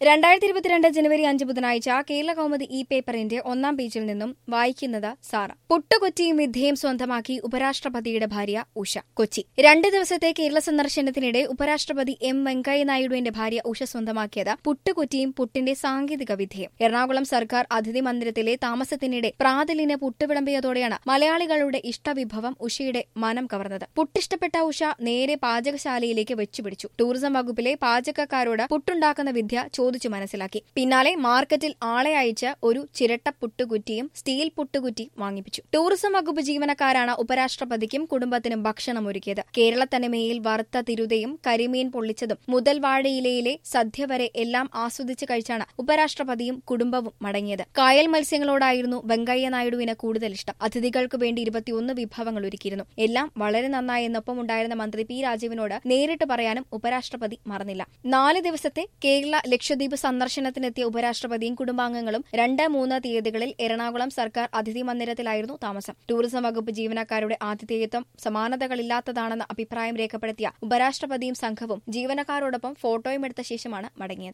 രണ്ടായിരത്തി ഇരുപത്തിരണ്ട് ജനുവരി അഞ്ച് ബുധനാഴ്ച കേരള കൗമുദി ഇ പേപ്പറിന്റെ ഒന്നാം പേജിൽ നിന്നും വായിക്കുന്നത് സാറ പുട്ടുകൊച്ചിയും വിദ്യയും സ്വന്തമാക്കി ഉപരാഷ്ട്രപതിയുടെ ഭാര്യ ഉഷ കൊച്ചി രണ്ട് ദിവസത്തെ കേരള സന്ദർശനത്തിനിടെ ഉപരാഷ്ട്രപതി എം വെങ്കയ്യനായിഡുവിന്റെ ഭാര്യ ഉഷ സ്വന്തമാക്കിയത് പുട്ടുകൊറ്റിയും പുട്ടിന്റെ സാങ്കേതിക വിദ്യയും എറണാകുളം സർക്കാർ അതിഥി മന്ദിരത്തിലെ താമസത്തിനിടെ പ്രാതലിന് പുട്ട് വിളമ്പിയതോടെയാണ് മലയാളികളുടെ ഇഷ്ടവിഭവം ഉഷയുടെ മനം കവർന്നത് പുട്ടിഷ്ടപ്പെട്ട ഉഷ നേരെ പാചകശാലയിലേക്ക് വെച്ചുപിടിച്ചു ടൂറിസം വകുപ്പിലെ പാചകക്കാരോട് പുട്ടുണ്ടാക്കുന്ന വിദ്യ ചോദിച്ചു മനസ്സിലാക്കി പിന്നാലെ മാർക്കറ്റിൽ ആളെ അയച്ച് ഒരു ചിരട്ട പുട്ടുകുറ്റിയും സ്റ്റീൽ പുട്ടുകുറ്റി വാങ്ങിപ്പിച്ചു ടൂറിസം വകുപ്പ് ജീവനക്കാരാണ് ഉപരാഷ്ട്രപതിക്കും കുടുംബത്തിനും ഭക്ഷണം ഒരുക്കിയത് കേരള തനിമയിൽ വറുത്ത തിരുതയും കരിമീൻ പൊള്ളിച്ചതും മുതൽ വാഴയിലയിലെ സദ്യ വരെ എല്ലാം ആസ്വദിച്ച് കഴിച്ചാണ് ഉപരാഷ്ട്രപതിയും കുടുംബവും മടങ്ങിയത് കായൽ മത്സ്യങ്ങളോടായിരുന്നു വെങ്കയ്യ നായിഡുവിന് കൂടുതൽ ഇഷ്ടം അതിഥികൾക്ക് വേണ്ടി ഇരുപത്തിയൊന്ന് വിഭവങ്ങൾ ഒരുക്കിയിരുന്നു എല്ലാം വളരെ നന്നായെന്നൊപ്പം ഉണ്ടായിരുന്ന മന്ത്രി പി രാജീവിനോട് നേരിട്ട് പറയാനും ഉപരാഷ്ട്രപതി മറന്നില്ല നാല് ദിവസത്തെ കേരള ലക്ഷദ്വീപ് സന്ദർശനത്തിനെത്തിയ ഉപരാഷ്ട്രപതിയും കുടുംബാംഗങ്ങളും രണ്ട് മൂന്ന് തീയതികളിൽ എറണാകുളം സർക്കാർ അതിഥി മന്ദിരത്തിലായിരുന്നു താമസം ടൂറിസം വകുപ്പ് ജീവനക്കാരുടെ ആതിഥേയത്വം സമാനതകളില്ലാത്തതാണെന്ന അഭിപ്രായം രേഖപ്പെടുത്തിയ ഉപരാഷ്ട്രപതിയും സംഘവും ജീവനക്കാരോടൊപ്പം ഫോട്ടോയും എടുത്ത ശേഷമാണ് മടങ്ങിയത്